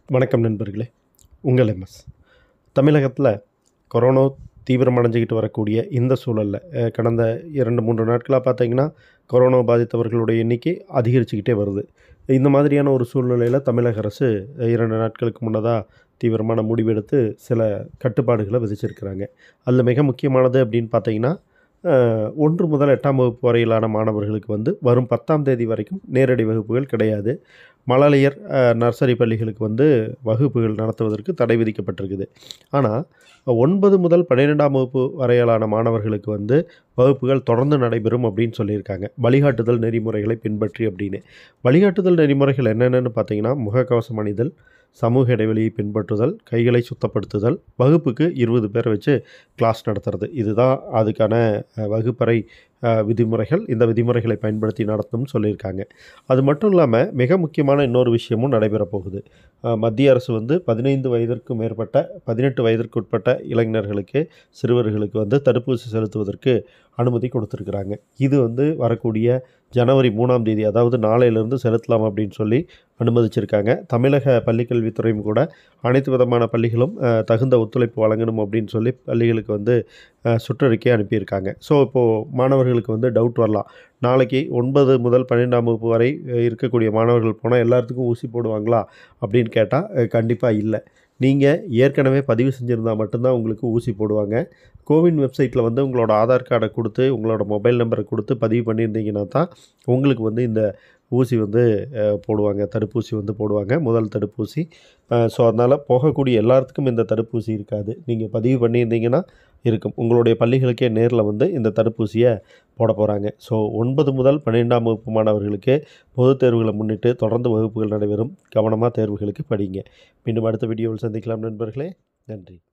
வணக்கம் நண்பர்களே உங்கள் எம்எஸ் தமிழகத்தில் கொரோனா தீவிரமடைஞ்சிக்கிட்டு வரக்கூடிய இந்த சூழலில் அஹ், கடந்த இரண்டு மூன்று நாட்களாக பார்த்தீங்கன்னா கொரோனா பாதித்தவர்களுடைய எண்ணிக்கை அதிகரிச்சுக்கிட்டே வருது இந்த மாதிரியான ஒரு சூழ்நிலையில் தமிழக அரசு அஹ், இரண்டு நாட்களுக்கு முன்னதாக தீவிரமான முடிவெடுத்து சில கட்டுப்பாடுகளை விதிச்சிருக்கிறாங்க அதில் மிக முக்கியமானது அப்படின்னு பார்த்தீங்கன்னா அஹ், ஒன்று முதல் எட்டாம் வகுப்பு வரையிலான மாணவர்களுக்கு வந்து வரும் பத்தாம் தேதி வரைக்கும் நேரடி வகுப்புகள் கிடையாது மழலையர் அஹ், நர்சரி பள்ளிகளுக்கு வந்து வகுப்புகள் நடத்துவதற்கு தடை விதிக்கப்பட்டிருக்குது ஆனால் ஒன்பது முதல் பன்னிரெண்டாம் வகுப்பு வரையிலான மாணவர்களுக்கு வந்து வகுப்புகள் தொடர்ந்து நடைபெறும் அப்படின்னு சொல்லியிருக்காங்க வழிகாட்டுதல் நெறிமுறைகளை பின்பற்றி அப்படின்னு வழிகாட்டுதல் நெறிமுறைகள் என்னென்னு பார்த்தீங்கன்னா முகக்கவசம் அணிதல் சமூக இடைவெளியை பின்பற்றுதல் கைகளை சுத்தப்படுத்துதல் வகுப்புக்கு இருபது பேரை வச்சு கிளாஸ் நடத்துறது இதுதான் அதுக்கான அஹ், வகுப்பறை அஹ், விதிமுறைகள் இந்த விதிமுறைகளை பயன்படுத்தி நடத்தணும்னு சொல்லியிருக்காங்க அது மட்டும் இல்லாமல் மிக முக்கியமான இன்னொரு விஷயமும் நடைபெறப் போகுது அஹ், மத்திய அரசு வந்து பதினைந்து வயதிற்கு மேற்பட்ட பதினெட்டு வயதிற்கு உட்பட்ட இளைஞர்களுக்கு சிறுவர்களுக்கு வந்து தடுப்பூசி செலுத்துவதற்கு அனுமதி கொடுத்துருக்குறாங்க இது வந்து வரக்கூடிய ஜனவரி மூணாம் தேதி அதாவது நாளையிலிருந்து செலுத்தலாம் அப்படின்னு சொல்லி அனுமதிச்சிருக்காங்க தமிழக பள்ளிக்கல்வித்துறையும் கூட அனைத்து விதமான பள்ளிகளும் அஹ், தகுந்த ஒத்துழைப்பு வழங்கணும் அப்படின்னு சொல்லி பள்ளிகளுக்கு வந்து அஹ், சுற்றறிக்கை அனுப்பியிருக்காங்க ஸோ இப்போது மாணவர்களுக்கு வந்து டவுட் வரலாம் நாளைக்கு ஒன்பது முதல் பன்னிரெண்டாம் வகுப்பு வரை அஹ், இருக்கக்கூடிய மாணவர்கள் போனால் எல்லாத்துக்கும் ஊசி போடுவாங்களா அப்படின்னு கேட்டால் கண்டிப்பாக இல்லை நீங்கள் ஏற்கனவே பதிவு செஞ்சுருந்தால் மட்டும்தான் உங்களுக்கு ஊசி போடுவாங்க கோவின் வெப்சைட்டில் வந்து உங்களோட ஆதார் கார்டை கொடுத்து உங்களோட மொபைல் நம்பரை கொடுத்து பதிவு பண்ணியிருந்தீங்கன்னா தான் உங்களுக்கு வந்து இந்த ஊசி வந்து அஹ், போடுவாங்க தடுப்பூசி வந்து போடுவாங்க முதல் தடுப்பூசி ஸோ அதனால் போகக்கூடிய எல்லாத்துக்கும் இந்த தடுப்பூசி இருக்காது நீங்கள் பதிவு பண்ணியிருந்தீங்கன்னா இருக்கும் உங்களுடைய பள்ளிகளுக்கே நேரில் வந்து இந்த தடுப்பூசியை போட போகிறாங்க ஸோ ஒன்பது முதல் பன்னிரெண்டாம் வகுப்பு மாணவர்களுக்கு பொதுத் தேர்வுகளை முன்னிட்டு தொடர்ந்து வகுப்புகள் நடைபெறும் கவனமாக தேர்வுகளுக்கு படிங்க மீண்டும் அடுத்த வீடியோவில் சந்திக்கலாம் நண்பர்களே நன்றி